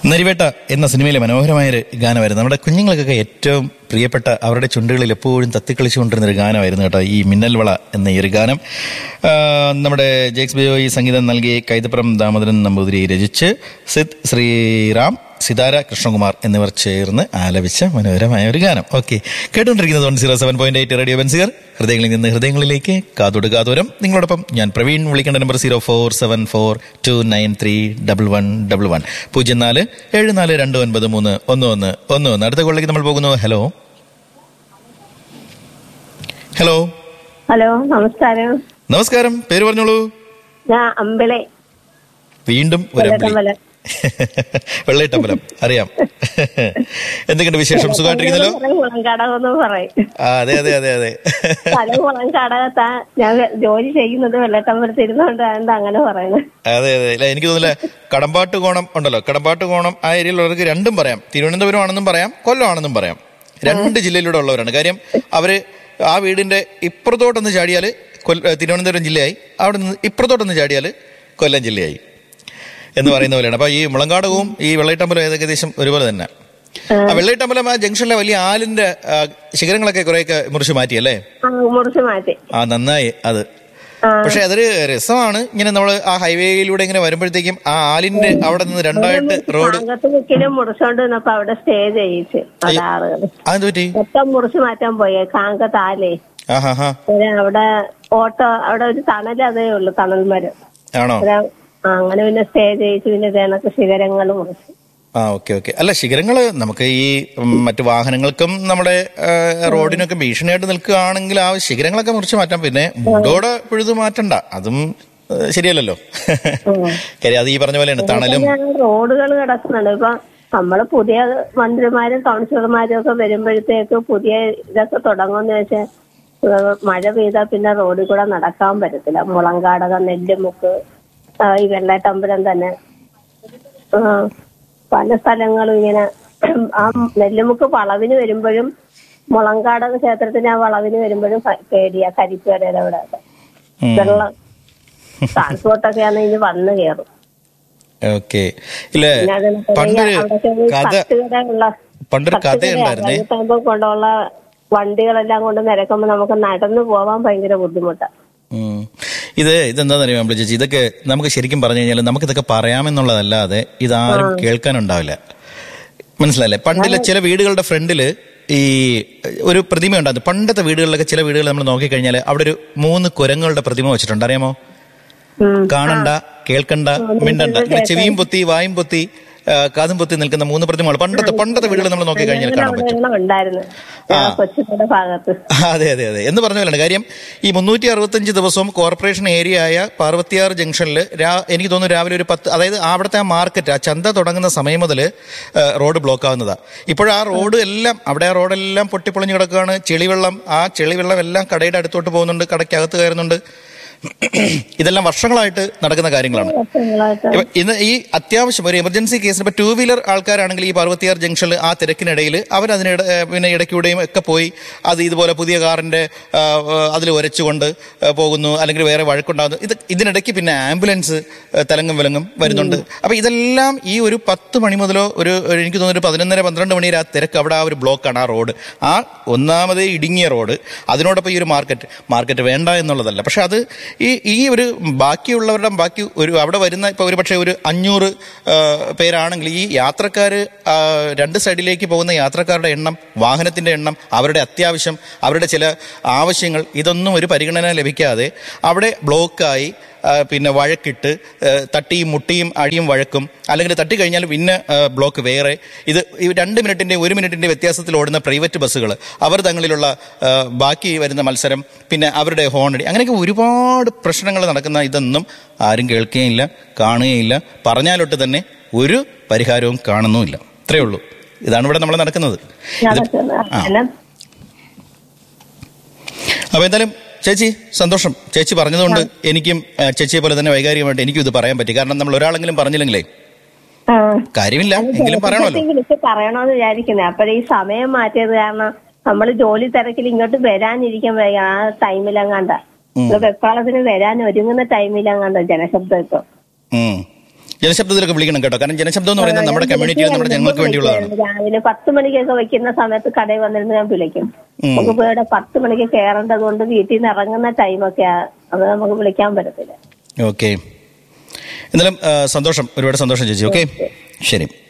നരിവേട്ട എന്ന സിനിമയിലെ മനോഹരമായൊരു ഗാനമായിരുന്നു നമ്മുടെ കുഞ്ഞുങ്ങൾക്കൊക്കെ ഏറ്റവും പ്രിയപ്പെട്ട അവരുടെ ചുണ്ടുകളിൽ എപ്പോഴും തത്തിക്കളിച്ചുകൊണ്ടിരുന്ന ഒരു ഗാനമായിരുന്നു കേട്ടോ ഈ മിന്നൽ വള എന്ന ഈ ഒരു ഗാനം ആ, നമ്മുടെ ജേക്സ് ബിയോ ഈ സംഗീതം നൽകി കൈതപ്പുറം ദാമോദരൻ നമ്പൂതിരി രചിച്ച് സിദ് ശ്രീറാം സിതാര കൃഷ്ണകുമാർ എന്നിവർ ചേർന്ന് ആലപിച്ച മനോഹരമായ ഒരു ഗാനം ഓക്കെ കേട്ടുകൊണ്ടിരിക്കുന്നത് one zero seven point eight radio ബൻസിയർ ഹൃദയങ്ങളിൽ നിന്ന് ഹൃദയങ്ങളിലേക്ക് കാതോട് കാതോരം നിങ്ങളോടൊപ്പം ഞാൻ പ്രവീൺ വിളിക്കേണ്ട number zero four seven four two nine three double one double one പൂജ്യം നാല് ഏഴ് നാല് രണ്ട് ഒൻപത് മൂന്ന് ഒന്ന് ഒന്ന് ഒന്ന് ഒന്ന് അടുത്ത കോളിലേക്ക് നമ്മൾ പോകുന്നു ഹലോ ഹലോ ഹലോ നമസ്കാരം നമസ്കാരം പേര് പറഞ്ഞോളൂ ഞാൻ അമ്പിളെ വീണ്ടും ഒരു അമ്പിളി. വെള്ളട്ടമ്പലം. വെള്ളയിട്ടമ്പലം അറിയാം എന്തൊക്കെയുണ്ട് വിശേഷം സുഖമായിട്ടിരിക്കുന്നല്ലോ മുളങ്കടകെന്ന് പറയും ആ അതെ അതെ അതെ അതെ പല മുളങ്കടകത്താ ഞാൻ ജോലി ചെയ്യുന്നത് വെള്ളട്ടമ്പലത്തിൽ ഇരുന്നോണ്ട് അതുകൊണ്ട് അങ്ങനെ പറയുന്നത് അതെ അതെ ഇല്ല എനിക്ക് തോന്നില്ല കടമ്പാട്ട് കോണം ഉണ്ടല്ലോ കടമ്പാട്ട് കോണം ആ ഏരിയയിലുള്ളവർക്ക് രണ്ടും പറയാം തിരുവനന്തപുരം ആണെന്നും പറയാം കൊല്ലം ആണെന്നും പറയാം രണ്ട് ജില്ലയിലൂടെ ഉള്ളവരാണ് കാര്യം അവര് ആ വീടിന്റെ ഇപ്പുറത്തോട്ടൊന്ന് ചാടിയാല് കൊല്ല- ഏ, തിരുവനന്തപുരം ജില്ലയായി അവിടെ നിന്ന് ഇപ്പുറത്തോട്ടൊന്ന് ചാടിയാല് കൊല്ലം ജില്ലയായി എന്ന് പറയുന്ന പോലെയാണ് അപ്പൊ ഈ മുളങ്കാടകവും ഈ വെള്ളയിട്ടമ്പലം ഏകദേശം ഒരുപോലെ തന്നെ ആ വെള്ളയിട്ടമ്പലം ആ ജംഗ്ഷനിലെ വലിയ ആലിന്റെ ആ, ശിഖരങ്ങളൊക്കെ കുറെയൊക്കെ മുറിച്ച് മാറ്റി അല്ലേ ആ, മുറിച്ച് മാറ്റി ആ നന്നായി അത് ആ. പക്ഷെ അതൊരു രസമാണ് ഇങ്ങനെ നമ്മൾ ആ ഹൈവേയിലൂടെ ഇങ്ങനെ വരുമ്പോഴത്തേക്കും ആ ആലിന്റെ അവിടെ നിന്ന് രണ്ടായിട്ട് റോഡ് അകത്ത് മുക്കിലും മുറിച്ചോണ്ട് നിന്നപ്പോ അവിടെ സ്റ്റേ ചെയ്യിച്ച് അവിടെ ആളുകൾ അതെന്ത് പറ്റി മൊത്തം മുറിച്ച് മാറ്റാൻ പോയേ കാങ്കത്താലേ ആ ഹാ ഹാ ഒരു അവിടെ ഓട്ടോ അവിടെ ഒരു തണൽ അതേ ഉള്ളു തണൽ മരം ആണോ ഒരു- ആ, അങ്ങനെ പിന്നെ സ്റ്റേ ചെയ്യിച്ച് പിന്നെ ഇതേണക്ക് ശിഖരങ്ങൾ മുറിച്ച് ആ ഓക്കെ ഓക്കെ അല്ല ശിഖരങ്ങള് നമുക്ക് ഈ ഉം, മറ്റു വാഹനങ്ങൾക്കും നമ്മുടെ ആ, റോഡിനൊക്കെ ഭീഷണിയായിട്ട് നിൽക്കുകയാണെങ്കിൽ ആ ശിഖരങ്ങളൊക്കെ മുറിച്ച് മാറ്റാം പിന്നെ മുടോടെ പിഴുതു മാറ്റണ്ട അതും ഏ, ശരിയല്ലല്ലോ കാര്യം അത് ഈ പറഞ്ഞ പോലെയാണ് തണലും റോഡുകൾ കിടക്കുന്നുണ്ട് ഇപ്പൊ നമ്മള് പുതിയ മന്ത്രിമാരും കൗൺസിലർമാരും ഒക്കെ വരുമ്പോഴത്തേക്ക് പുതിയ ഇതൊക്കെ തുടങ്ങുമെന്ന് വെച്ചാൽ മഴ പെയ്താൽ പിന്നെ റോഡിൽ കൂടെ നടക്കാൻ പറ്റത്തില്ല മുളങ്കാടകം നെല്ലുമുക്ക് ആ, ഈ വെള്ളട്ടമ്പലം തന്നെ ആ, പല സ്ഥലങ്ങളും ഇങ്ങനെ ആ നെല്ലുമുക്ക് വളവിന് വരുമ്പോഴും മുളങ്കാടക ക്ഷേത്രത്തിന് ആ വളവിന് വരുമ്പോഴും ഭ- പേടിയാ കരിപ്പേടയുടെ അവിടെ ഉം. വെള്ളം ട്രാൻസ്പോർട്ടൊക്കെ ആണെങ്കിൽ ഇനി വന്ന് കയറും ഓക്കെ ഇല്ല പിന്നെ അതിന് പണ്ടൊരു അവിടെയൊക്കെ ഒരു കഥ തട്ടുകടയുള്ള പണ്ടൊരു കഥ തട്ടുകടയാ. ഉണ്ടായിരുന്നേ വൈകിട്ടാകുമ്പോ കൊണ്ടുള്ള വണ്ടികളെല്ലാം കൊണ്ട് നിരക്കുമ്പോ നമുക്ക് നടന്നു പോവാൻ ഭയങ്കര ബുദ്ധിമുട്ടാണ് ഉം. ഇത് ഇതെന്താണെന്നറിയാം അമ്പിളി ചേച്ചി ഇതൊക്കെ നമുക്ക് ശരിക്കും പറഞ്ഞു കഴിഞ്ഞാൽ നമുക്ക് ഇതൊക്കെ പറയാമെന്നുള്ളതല്ലാതെ ഇതാരും കേൾക്കാനുണ്ടാവില്ല മനസ്സിലല്ലേ പണ്ടിലെ ചില വീടുകളുടെ ഫ്രണ്ടില് ഈ ഒരു പ്രതിമ ഉണ്ടായിരുന്നു പണ്ടത്തെ വീടുകളിലൊക്കെ ചില വീടുകൾ നമ്മൾ നോക്കിക്കഴിഞ്ഞാൽ അവിടെ ഒരു മൂന്ന് കുരങ്ങളുടെ പ്രതിമ വെച്ചിട്ടുണ്ട് അറിയാമോ ഉം. കാണണ്ട കേൾക്കണ്ട മിണ്ടണ്ട ഇങ്ങനെ ചെവിയും പൊത്തി വായും പൊത്തി ആ, കാതും പൊത്തി നിൽക്കുന്ന മൂന്ന് പ്രതിമകൾ പണ്ടത്തെ പണ്ടത്തെ വീടുകൾ നമ്മൾ നോക്കിക്കഴിഞ്ഞാൽ കാണാൻ പറ്റും അവിടെ ഉണ്ടായിരുന്നു കൊച്ചിയുടെ ഭാഗത്ത് അതെ അതെ അതെ എന്ന് പറഞ്ഞ പോലെയാണ് കാര്യം ഈ മുന്നൂറ്റി അറുപത്തഞ്ച് ദിവസവും കോർപ്പറേഷൻ ഏരിയ ആയ പാർവത്തിയാർ ജംഗ്ഷനിൽ എനിക്ക് തോന്നുന്നു രാവിലെ ഒരു പത്ത് അതായത് അവിടുത്തെ ആ മാർക്കറ്റ് ആ ചന്ത തുടങ്ങുന്ന സമയം മുതൽ റോഡ് ബ്ലോക്ക് ആവുന്നതാണ് ഇപ്പോഴാ റോഡ് എല്ലാം അവിടെ ആ റോഡെല്ലാം പൊട്ടിപ്പൊളിഞ്ഞ് കിടക്കുകയാണ് ചെളിവെള്ളം ആ ചെളിവെള്ളം എല്ലാം കടയുടെ അടുത്തോട്ട് പോകുന്നുണ്ട് കടയ്ക്കകത്ത് കയറുന്നുണ്ട് ഇതെല്ലാം വർഷങ്ങളായിട്ട് നടക്കുന്ന കാര്യങ്ങളാണ് വർഷങ്ങളായിട്ട് ഇപ്പൊ ഇന്ന് ഈ അത്യാവശ്യം ഒരു എമർജൻസി കേസിന് ഇപ്പൊ ടൂ വീലർ ആൾക്കാരാണെങ്കിൽ ഈ പാർവത്തിയാർ ജംഗ്ഷനിൽ ആ തിരക്കിനിടയിൽ അവർ അതിനിടെ ഏഹ് പിന്നെ ഇടയ്ക്കൂടെയും ഒക്കെ പോയി അത് ഇതുപോലെ പുതിയ കാറിന്റെ അതിൽ ഉരച്ചുകൊണ്ട് ഏഹ് പോകുന്നു അല്ലെങ്കിൽ വേറെ വഴക്കുണ്ടാകുന്നു ഇത് ഇതിനിടയ്ക്ക് പിന്നെ ആംബുലൻസ് ഏഹ് തലങ്ങും വിലങ്ങും വരുന്നുണ്ട് അപ്പൊ ഇതെല്ലാം ഈ ഒരു പത്ത് മണി മുതലോ ഒരു ഒരു എനിക്ക് തോന്നുന്നു ഒരു പതിനൊന്നര പന്ത്രണ്ട് മണി വരെ ആ തിരക്ക് അവിടെ ആ ഒരു ബ്ലോക്കാണ് ആ റോഡ് ആ ഒന്നാമതേ ഇടുങ്ങിയ റോഡ് അതിനോടൊപ്പം ഈ ഒരു മാർക്കറ്റ് മാർക്കറ്റ് വേണ്ട എന്നുള്ളതല്ല പക്ഷെ അത് ഈ ഈ ഒരു ബാക്കിയുള്ളവരുടെ ബാക്കി ഒരു അവിടെ വരുന്ന ഇപ്പൊ ഒരു പക്ഷേ ഒരു അഞ്ഞൂറ് ആ, പേരാണെങ്കിൽ ഈ യാത്രക്കാർ രണ്ട് സൈഡിലേക്ക് പോകുന്ന യാത്രക്കാരുടെ എണ്ണം വാഹനത്തിന്റെ എണ്ണം അവരുടെ അത്യാവശ്യം അവരുടെ ചില ആവശ്യങ്ങൾ ഇതൊന്നും ഒരു പരിഗണന ലഭിക്കാതെ അവിടെ ബ്ലോക്കായി ആ, പിന്നെ വഴക്കിട്ട് ആ, തട്ടിയും മുട്ടിയും അടിയും വഴക്കും അല്ലെങ്കിൽ തട്ടി കഴിഞ്ഞാൽ പിന്നെ ആ, ബ്ലോക്ക് വേറെ ഇത് ഈ രണ്ട് മിനിറ്റിന്റെ ഒരു മിനിറ്റിന്റെ വ്യത്യാസത്തിൽ ഓടുന്ന പ്രൈവറ്റ് ബസ്സുകൾ അവർ തങ്ങളിലുള്ള ആ, ബാക്കി വരുന്ന മത്സരം പിന്നെ അവരുടെ ഹോണടി അങ്ങനെയൊക്കെ ഒരുപാട് പ്രശ്നങ്ങൾ നടക്കുന്ന ഇതൊന്നും ആരും കേൾക്കുകയില്ല കാണുകയില്ല പറഞ്ഞാലൊട്ട് തന്നെ ഒരു പരിഹാരവും കാണുന്നുമില്ല ഇത്രയേ ഉള്ളൂ ഇതാണ് ഇവിടെ നമ്മൾ നടക്കുന്നത് ഇത് നടക്കുന്നത് ആ. പിന്നെ അപ്പൊ എന്തായാലും ചേച്ചി സന്തോഷം ചേച്ചി പറഞ്ഞതുകൊണ്ട് എനിക്കും ആ, ചേച്ചിയെ പോലെ തന്നെ വൈകാരികമായിട്ട് എനിക്കും ഇത് പറയാൻ പറ്റി കാരണം നമ്മൾ ഒരാളെങ്കിലും പറഞ്ഞില്ലെങ്കിലേ ആ. കാര്യമില്ല എങ്കിലും പറയണമല്ലോ ജലസേചനത്തിൽ വിളിച്ച് പറയണമെന്ന് വിചാരിക്കുന്നത് അപ്പോഴേ ഈ സമയം മാറ്റിയത് കാരണം നമ്മൾ ജോലി തിരക്കിൽ ഇങ്ങോട്ട് വരാനിരിക്കുമ്പോ ആ ടൈമിലെങ്ങാണ്ട ഉം. വെപ്രാളത്തിന് വരാൻ ഒരുങ്ങുന്ന ടൈമിലെങ്ങാണ്ട ജനശബ്ദം ഇപ്പൊ ഉം. ജനശബ്ദത്തിലൊക്കെ വിളിക്കണം കേട്ടോ കാരണം ജനശബ്ദം എന്ന് പറയുന്നത് നമ്മുടെ കമ്മ്യൂണിറ്റിയിൽ നമ്മുടെ ജനങ്ങൾക്ക് വേണ്ടിയുള്ളതാണ് രാവിലെ പത്ത് മണിക്കൊക്കെ വെക്കുന്ന സമയത്ത് കടയിൽ വന്നിരുന്ന് ഞാൻ വിളിക്കും ഉം. നമുക്ക് ഇവിടെ പത്ത് മണിക്ക് കയറേണ്ടത് കൊണ്ട് വീട്ടിൽ നിന്ന് ഇറങ്ങുന്ന ടൈമൊക്കെ അത് നമുക്ക് വിളിക്കാൻ പറ്റത്തില്ല ഓക്കെ എന്നാലും ആ, സന്തോഷം ഒരുപാട് സന്തോഷം ചേച്ചി ഓക്കെ ശരി